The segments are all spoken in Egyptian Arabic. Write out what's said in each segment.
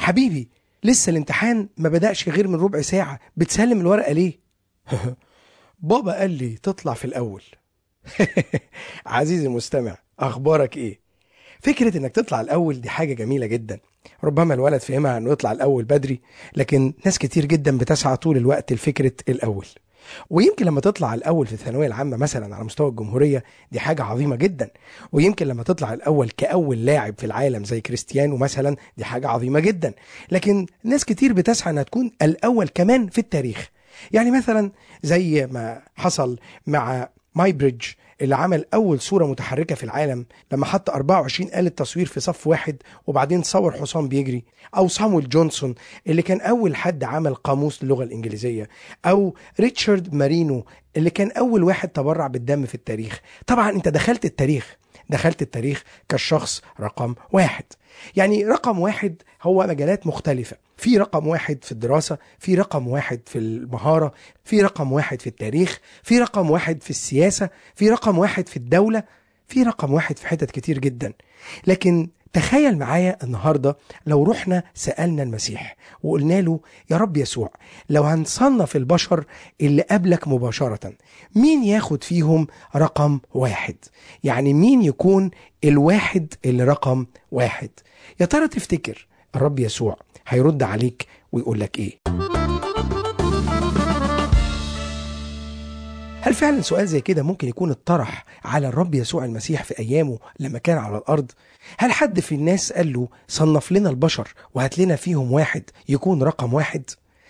حبيبي لسه الامتحان ما بدأش غير من ربع ساعة بتسلم الورقة ليه؟ بابا قال لي تطلع في الأول عزيزي المستمع أخبارك إيه؟ فكرة إنك تطلع الأول دي حاجة جميلة جدا ربما الولد فهمها إنه يطلع الأول بدري لكن ناس كتير جدا بتسعى طول الوقت لفكرة الأول ويمكن لما تطلع الأول في الثانوية العامة مثلا على مستوى الجمهورية دي حاجة عظيمة جدا ويمكن لما تطلع الأول كأول لاعب في العالم زي كريستيانو مثلا دي حاجة عظيمة جدا لكن ناس كتير بتسعى إنها تكون الأول كمان في التاريخ يعني مثلا زي ما حصل مع ماي بريدج اللي عمل أول صورة متحركة في العالم لما حط 24 آلة تصوير في صف واحد وبعدين صور حصان بيجري أو صامويل جونسون اللي كان أول حد عمل قاموس اللغة الإنجليزية أو ريتشارد مارينو اللي كان أول واحد تبرع بالدم في التاريخ طبعا أنت دخلت التاريخ دخلت التاريخ كالشخص رقم واحد يعني رقم واحد هو مجالات مختلفة في رقم واحد في الدراسة في رقم واحد في المهارة في رقم واحد في التاريخ في رقم واحد في السياسة في رقم واحد في الدولة في رقم واحد في حتت كتير جدا لكن تخيل معايا النهاردة لو رحنا سألنا المسيح وقلنا له يا رب يسوع لو هنصنف البشر اللي قبلك مباشرة مين ياخد فيهم رقم واحد يعني مين يكون الواحد اللي رقم واحد يا ترى تفتكر الرب يسوع هيرد عليك ويقول لك ايه هل فعلا سؤال زي كده ممكن يكون اتطرح على الرب يسوع المسيح في ايامه لما كان على الارض هل حد في الناس قال له صنف لنا البشر وهات لنا فيهم واحد يكون رقم واحد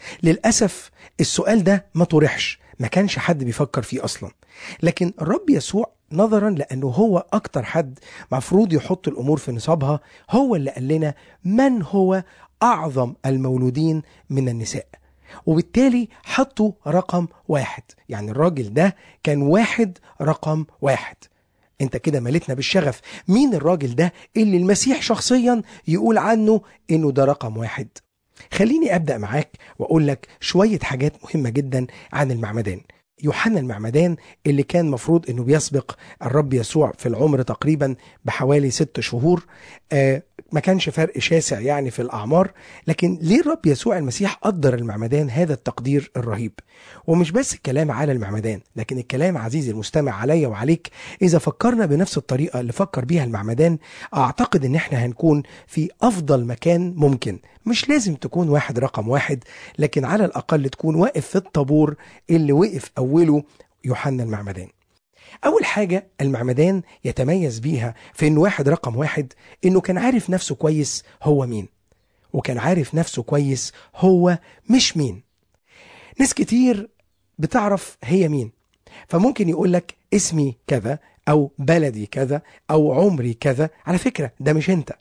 للاسف السؤال ده ما طرحش ما كانش حد بيفكر فيه اصلا لكن الرب يسوع نظرا لانه هو اكتر حد مفروض يحط الامور في نصابها هو اللي قال لنا من هو اعظم المولودين من النساء وبالتالي حطوا رقم واحد يعني الراجل ده كان واحد رقم واحد انت كده ملتنا بالشغف مين الراجل ده اللي المسيح شخصيا يقول عنه انه ده رقم واحد خليني ابدا معاك واقول لك شويه حاجات مهمه جدا عن المعمدان يوحنا المعمدان اللي كان مفروض انه بيسبق الرب يسوع في العمر تقريبا بحوالي ست شهور آه ما كانش فرق شاسع يعني في الاعمار لكن ليه الرب يسوع المسيح قدر المعمدان هذا التقدير الرهيب ومش بس الكلام على المعمدان لكن الكلام عزيزي المستمع عليا وعليك اذا فكرنا بنفس الطريقه اللي فكر بيها المعمدان اعتقد ان احنا هنكون في افضل مكان ممكن مش لازم تكون واحد رقم واحد لكن على الاقل تكون واقف في الطابور اللي وقف اوله يوحنا المعمدان أول حاجة المعمدان يتميز بيها في إنه واحد رقم واحد إنه كان عارف نفسه كويس هو مين وكان عارف نفسه كويس هو مش مين ناس كتير بتعرف هي مين فممكن يقول لك اسمي كذا أو بلدي كذا أو عمري كذا على فكرة ده مش أنت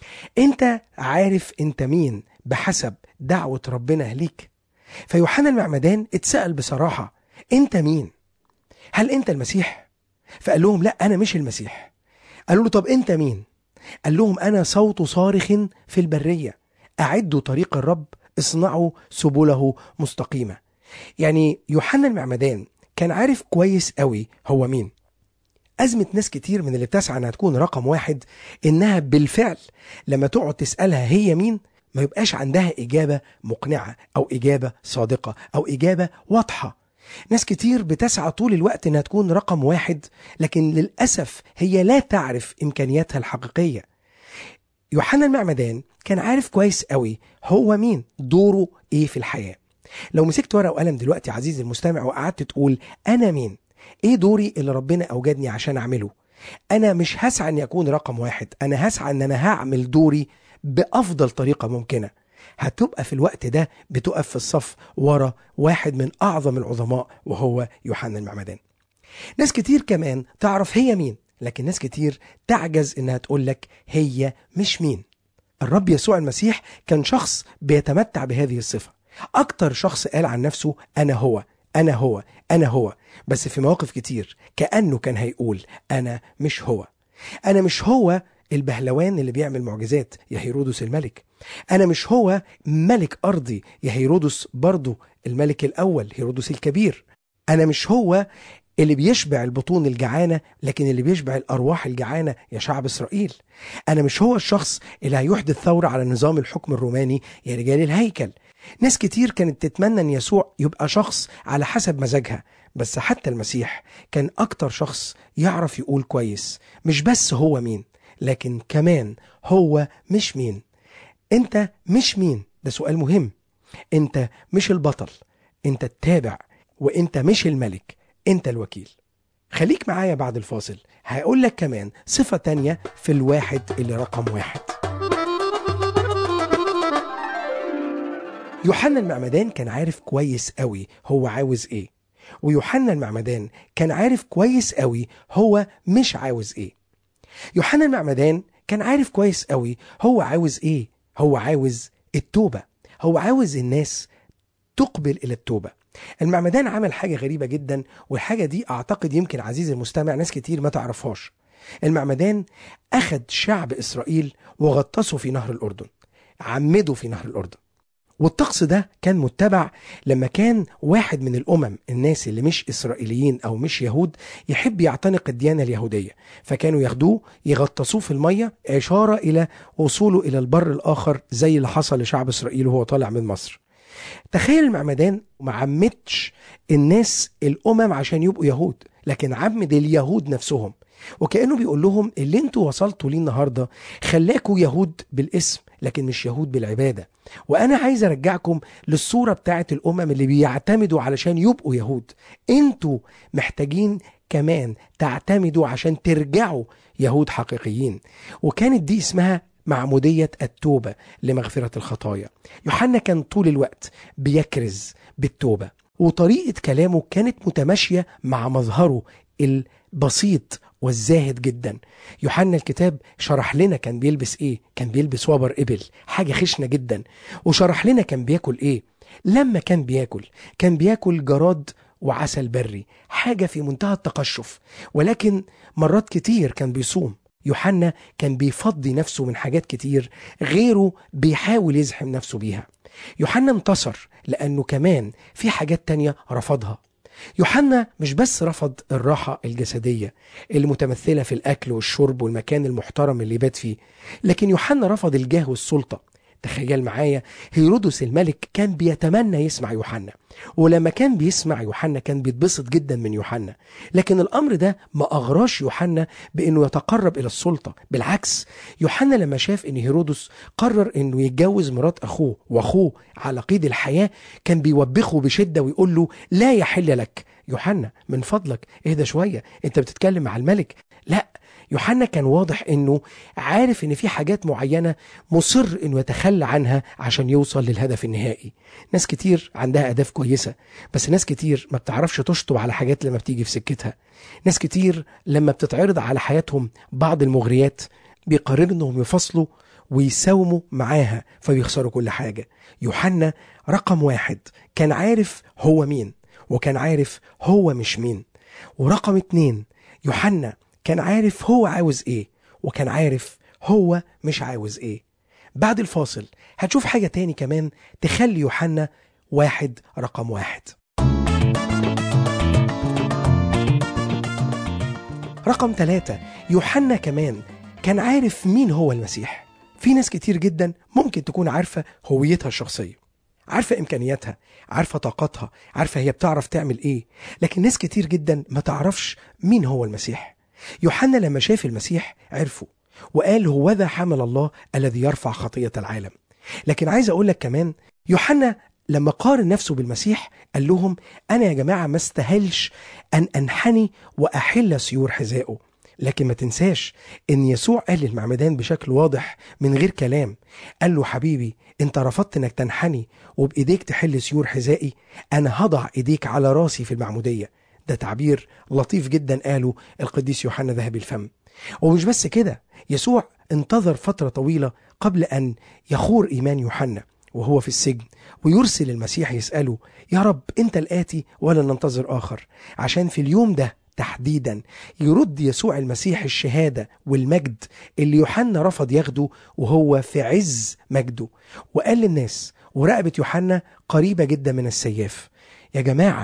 أنت عارف أنت مين بحسب دعوة ربنا ليك فيوحنا المعمدان اتسأل بصراحة أنت مين هل انت المسيح فقال لهم لا انا مش المسيح قالوا له طب انت مين قال لهم انا صوت صارخ في البريه اعدوا طريق الرب اصنعوا سبله مستقيمه يعني يوحنا المعمدان كان عارف كويس قوي هو مين أزمة ناس كتير من اللي بتسعى إنها تكون رقم واحد إنها بالفعل لما تقعد تسألها هي مين ما يبقاش عندها إجابة مقنعة أو إجابة صادقة أو إجابة واضحة ناس كتير بتسعى طول الوقت انها تكون رقم واحد لكن للاسف هي لا تعرف امكانياتها الحقيقيه يوحنا المعمدان كان عارف كويس قوي هو مين دوره ايه في الحياه لو مسكت ورقه وقلم دلوقتي عزيزي المستمع وقعدت تقول انا مين ايه دوري اللي ربنا اوجدني عشان اعمله انا مش هسعى اني اكون رقم واحد انا هسعى ان انا هعمل دوري بافضل طريقه ممكنه هتبقى في الوقت ده بتقف في الصف ورا واحد من اعظم العظماء وهو يوحنا المعمدان ناس كتير كمان تعرف هي مين لكن ناس كتير تعجز انها تقول لك هي مش مين الرب يسوع المسيح كان شخص بيتمتع بهذه الصفه اكتر شخص قال عن نفسه انا هو انا هو انا هو بس في مواقف كتير كانه كان هيقول انا مش هو انا مش هو البهلوان اللي بيعمل معجزات يا هيرودس الملك أنا مش هو ملك أرضي يا هيرودس برضه الملك الأول هيرودس الكبير أنا مش هو اللي بيشبع البطون الجعانة لكن اللي بيشبع الأرواح الجعانة يا شعب إسرائيل أنا مش هو الشخص اللي هيحدث ثورة على نظام الحكم الروماني يا رجال الهيكل ناس كتير كانت تتمنى أن يسوع يبقى شخص على حسب مزاجها بس حتى المسيح كان أكتر شخص يعرف يقول كويس مش بس هو مين لكن كمان هو مش مين انت مش مين ده سؤال مهم انت مش البطل انت التابع وانت مش الملك انت الوكيل خليك معايا بعد الفاصل هقول لك كمان صفة تانية في الواحد اللي رقم واحد يوحنا المعمدان كان عارف كويس قوي هو عاوز ايه ويوحنا المعمدان كان عارف كويس قوي هو مش عاوز ايه يوحنا المعمدان كان عارف كويس قوي هو عاوز ايه هو عاوز التوبة هو عاوز الناس تقبل الى التوبة المعمدان عمل حاجة غريبة جدا والحاجة دي اعتقد يمكن عزيزي المستمع ناس كتير ما تعرفهاش المعمدان اخد شعب اسرائيل وغطسه في نهر الاردن عمده في نهر الاردن والطقس ده كان متبع لما كان واحد من الامم الناس اللي مش اسرائيليين او مش يهود يحب يعتنق الديانه اليهوديه فكانوا ياخدوه يغطسوه في الميه اشاره الى وصوله الى البر الاخر زي اللي حصل لشعب اسرائيل وهو طالع من مصر تخيل المعمدان ما عمدش الناس الامم عشان يبقوا يهود لكن عمد اليهود نفسهم وكانه بيقول لهم اللي انتوا وصلتوا ليه النهارده خلاكوا يهود بالاسم لكن مش يهود بالعباده وانا عايز ارجعكم للصوره بتاعت الامم اللي بيعتمدوا علشان يبقوا يهود انتوا محتاجين كمان تعتمدوا عشان ترجعوا يهود حقيقيين وكانت دي اسمها معمودية التوبة لمغفرة الخطايا يوحنا كان طول الوقت بيكرز بالتوبة وطريقة كلامه كانت متماشية مع مظهره البسيط والزاهد جدا يوحنا الكتاب شرح لنا كان بيلبس ايه كان بيلبس وبر ابل حاجه خشنه جدا وشرح لنا كان بياكل ايه لما كان بياكل كان بياكل جراد وعسل بري حاجه في منتهى التقشف ولكن مرات كتير كان بيصوم يوحنا كان بيفضي نفسه من حاجات كتير غيره بيحاول يزحم نفسه بيها يوحنا انتصر لأنه كمان في حاجات تانية رفضها يوحنا مش بس رفض الراحة الجسدية اللي متمثلة في الأكل والشرب والمكان المحترم اللي بات فيه لكن يوحنا رفض الجاه والسلطة تخيل معايا هيرودس الملك كان بيتمنى يسمع يوحنا ولما كان بيسمع يوحنا كان بيتبسط جدا من يوحنا لكن الامر ده ما اغراش يوحنا بانه يتقرب الى السلطه بالعكس يوحنا لما شاف ان هيرودس قرر انه يتجوز مرات اخوه واخوه على قيد الحياه كان بيوبخه بشده ويقول له لا يحل لك يوحنا من فضلك اهدى شويه انت بتتكلم مع الملك لا يوحنا كان واضح انه عارف ان في حاجات معينه مصر انه يتخلى عنها عشان يوصل للهدف النهائي ناس كتير عندها اهداف كويسه بس ناس كتير ما بتعرفش تشطب على حاجات لما بتيجي في سكتها ناس كتير لما بتتعرض على حياتهم بعض المغريات بيقرروا انهم يفصلوا ويساوموا معاها فبيخسروا كل حاجه يوحنا رقم واحد كان عارف هو مين وكان عارف هو مش مين ورقم اتنين يوحنا كان عارف هو عاوز ايه وكان عارف هو مش عاوز ايه بعد الفاصل هتشوف حاجة تاني كمان تخلي يوحنا واحد رقم واحد رقم ثلاثة يوحنا كمان كان عارف مين هو المسيح في ناس كتير جدا ممكن تكون عارفة هويتها الشخصية عارفة إمكانياتها عارفة طاقتها عارفة هي بتعرف تعمل إيه لكن ناس كتير جدا ما تعرفش مين هو المسيح يوحنا لما شاف المسيح عرفه وقال هو ذا حمل الله الذي يرفع خطية العالم لكن عايز أقول لك كمان يوحنا لما قارن نفسه بالمسيح قال لهم أنا يا جماعة ما استاهلش أن أنحني وأحل سيور حذائه لكن ما تنساش ان يسوع قال للمعمدان بشكل واضح من غير كلام قال له حبيبي انت رفضت انك تنحني وبايديك تحل سيور حذائي انا هضع ايديك على راسي في المعموديه ده تعبير لطيف جدا قاله القديس يوحنا ذهب الفم ومش بس كده يسوع انتظر فترة طويلة قبل أن يخور إيمان يوحنا وهو في السجن ويرسل المسيح يسأله يا رب أنت الآتي ولا ننتظر آخر عشان في اليوم ده تحديدا يرد يسوع المسيح الشهادة والمجد اللي يوحنا رفض ياخده وهو في عز مجده وقال للناس ورقبة يوحنا قريبة جدا من السياف يا جماعة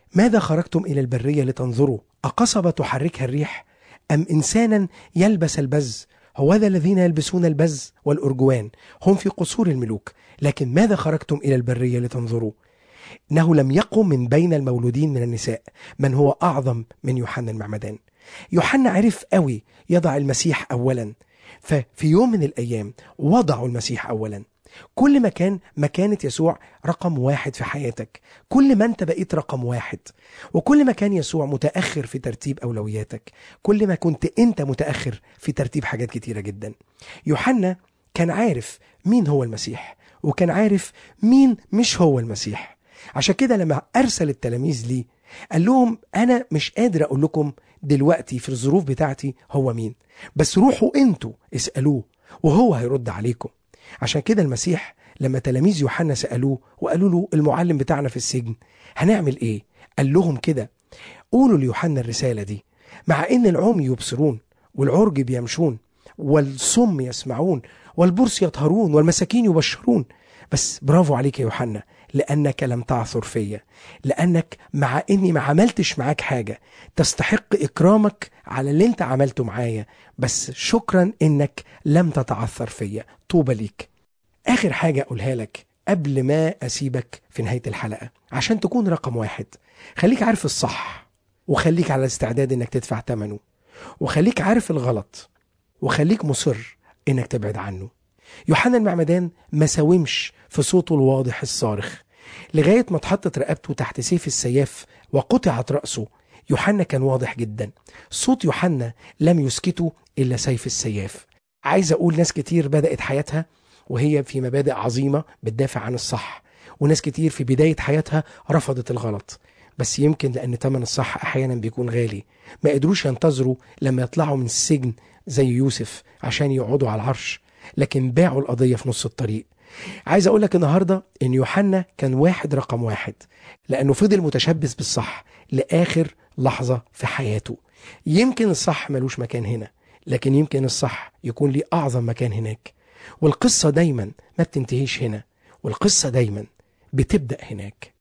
ماذا خرجتم إلى البرية لتنظروا أقصبة تحركها الريح أم إنسانا يلبس البز هوذا الذين يلبسون البز والأرجوان هم في قصور الملوك لكن ماذا خرجتم إلى البرية لتنظروا إنه لم يقم من بين المولودين من النساء من هو أعظم من يوحنا المعمدان يوحنا عرف قوي يضع المسيح أولا ففي يوم من الأيام وضعوا المسيح أولا كل ما كان مكانة يسوع رقم واحد في حياتك كل ما انت بقيت رقم واحد وكل ما كان يسوع متأخر في ترتيب أولوياتك كل ما كنت انت متأخر في ترتيب حاجات كتيرة جدا يوحنا كان عارف مين هو المسيح وكان عارف مين مش هو المسيح عشان كده لما أرسل التلاميذ ليه قال لهم أنا مش قادر أقول لكم دلوقتي في الظروف بتاعتي هو مين بس روحوا انتوا اسألوه وهو هيرد عليكم عشان كده المسيح لما تلاميذ يوحنا سألوه وقالوا له المعلم بتاعنا في السجن هنعمل ايه قال لهم كده قولوا ليوحنا الرسالة دي مع ان العمي يبصرون والعرج بيمشون والصم يسمعون والبرص يطهرون والمساكين يبشرون بس برافو عليك يا يوحنا لأنك لم تعثر فيا لأنك مع إني ما عملتش معاك حاجة تستحق إكرامك على اللي أنت عملته معايا بس شكرا إنك لم تتعثر فيا طوبى ليك آخر حاجة أقولها لك قبل ما أسيبك في نهاية الحلقة عشان تكون رقم واحد خليك عارف الصح وخليك على استعداد إنك تدفع ثمنه وخليك عارف الغلط وخليك مصر إنك تبعد عنه يوحنا المعمدان ما ساومش في صوته الواضح الصارخ لغاية ما اتحطت رقبته تحت سيف السياف وقطعت رأسه يوحنا كان واضح جدا صوت يوحنا لم يسكته إلا سيف السياف عايز أقول ناس كتير بدأت حياتها وهي في مبادئ عظيمة بتدافع عن الصح وناس كتير في بداية حياتها رفضت الغلط بس يمكن لأن تمن الصح أحيانا بيكون غالي ما قدروش ينتظروا لما يطلعوا من السجن زي يوسف عشان يقعدوا على العرش لكن باعوا القضية في نص الطريق عايز أقول لك النهاردة إن يوحنا كان واحد رقم واحد لأنه فضل متشبث بالصح لآخر لحظة في حياته يمكن الصح ملوش مكان هنا لكن يمكن الصح يكون ليه أعظم مكان هناك والقصة دايما ما بتنتهيش هنا والقصة دايما بتبدأ هناك